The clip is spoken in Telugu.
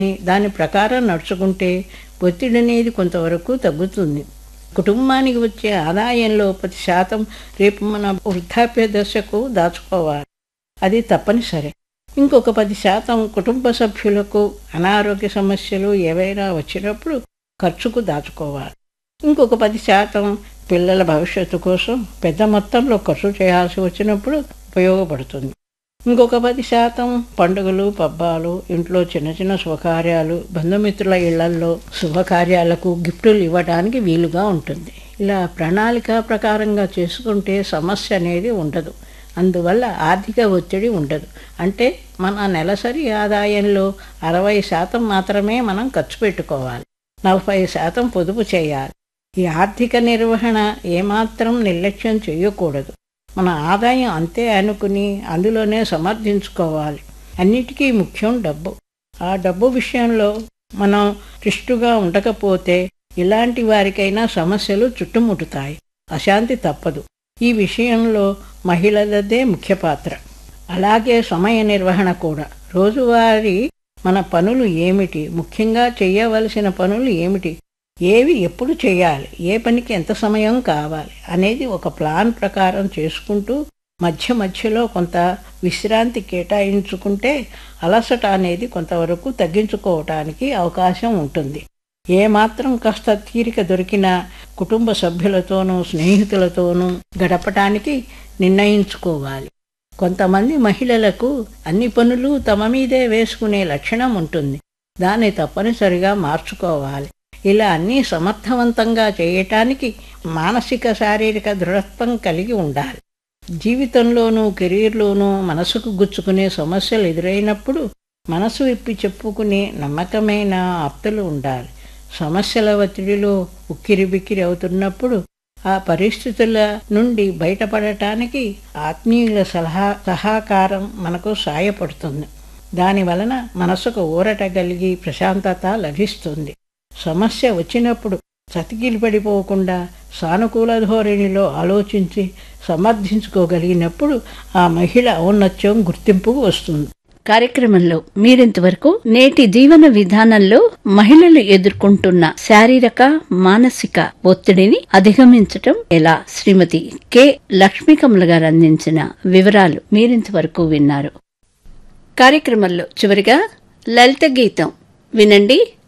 దాని ప్రకారం నడుచుకుంటే ఒత్తిడి అనేది కొంతవరకు తగ్గుతుంది కుటుంబానికి వచ్చే ఆదాయంలో పది శాతం రేపు మన వృద్ధాప్య దశకు దాచుకోవాలి అది తప్పనిసరి ఇంకొక పది శాతం కుటుంబ సభ్యులకు అనారోగ్య సమస్యలు ఏవైనా వచ్చినప్పుడు ఖర్చుకు దాచుకోవాలి ఇంకొక పది శాతం పిల్లల భవిష్యత్తు కోసం పెద్ద మొత్తంలో ఖర్చు చేయాల్సి వచ్చినప్పుడు ఉపయోగపడుతుంది ఇంకొక పది శాతం పండుగలు పబ్బాలు ఇంట్లో చిన్న చిన్న శుభకార్యాలు బంధుమిత్రుల ఇళ్లల్లో శుభకార్యాలకు గిఫ్టులు ఇవ్వడానికి వీలుగా ఉంటుంది ఇలా ప్రణాళిక ప్రకారంగా చేసుకుంటే సమస్య అనేది ఉండదు అందువల్ల ఆర్థిక ఒత్తిడి ఉండదు అంటే మన నెలసరి ఆదాయంలో అరవై శాతం మాత్రమే మనం ఖర్చు పెట్టుకోవాలి నలభై శాతం పొదుపు చేయాలి ఈ ఆర్థిక నిర్వహణ ఏమాత్రం నిర్లక్ష్యం చేయకూడదు మన ఆదాయం అంతే అనుకుని అందులోనే సమర్థించుకోవాలి అన్నిటికీ ముఖ్యం డబ్బు ఆ డబ్బు విషయంలో మనం నిష్ఠుగా ఉండకపోతే ఇలాంటి వారికైనా సమస్యలు చుట్టుముట్టుతాయి అశాంతి తప్పదు ఈ విషయంలో మహిళలదే ముఖ్య పాత్ర అలాగే సమయ నిర్వహణ కూడా రోజువారీ మన పనులు ఏమిటి ముఖ్యంగా చేయవలసిన పనులు ఏమిటి ఏవి ఎప్పుడు చేయాలి ఏ పనికి ఎంత సమయం కావాలి అనేది ఒక ప్లాన్ ప్రకారం చేసుకుంటూ మధ్య మధ్యలో కొంత విశ్రాంతి కేటాయించుకుంటే అలసట అనేది కొంతవరకు తగ్గించుకోవటానికి అవకాశం ఉంటుంది ఏమాత్రం కాస్త తీరిక దొరికినా కుటుంబ సభ్యులతోనూ స్నేహితులతోనూ గడపటానికి నిర్ణయించుకోవాలి కొంతమంది మహిళలకు అన్ని పనులు తమ మీదే వేసుకునే లక్షణం ఉంటుంది దాన్ని తప్పనిసరిగా మార్చుకోవాలి ఇలా అన్నీ సమర్థవంతంగా చేయటానికి మానసిక శారీరక దృఢత్వం కలిగి ఉండాలి జీవితంలోనూ కెరీర్లోనూ మనసుకు గుచ్చుకునే సమస్యలు ఎదురైనప్పుడు మనసు విప్పి చెప్పుకునే నమ్మకమైన ఆప్తులు ఉండాలి సమస్యల ఒత్తిడిలో ఉక్కిరి బిక్కిరి అవుతున్నప్పుడు ఆ పరిస్థితుల నుండి బయటపడటానికి ఆత్మీయుల సలహా సహకారం మనకు సాయపడుతుంది దాని వలన మనసుకు ఊరట కలిగి ప్రశాంతత లభిస్తుంది సమస్య వచ్చినప్పుడు చతికిలు పడిపోకుండా సానుకూల ధోరణిలో ఆలోచించి సమర్థించుకోగలిగినప్పుడు ఆ మహిళ ఔన్నత్యం గుర్తింపుకు వస్తుంది కార్యక్రమంలో మీరింతవరకు నేటి జీవన విధానంలో మహిళలు ఎదుర్కొంటున్న శారీరక మానసిక ఒత్తిడిని అధిగమించటం ఎలా శ్రీమతి కె లక్ష్మీకమల గారు అందించిన వివరాలు మీరింతవరకు విన్నారు కార్యక్రమంలో చివరిగా లలిత గీతం వినండి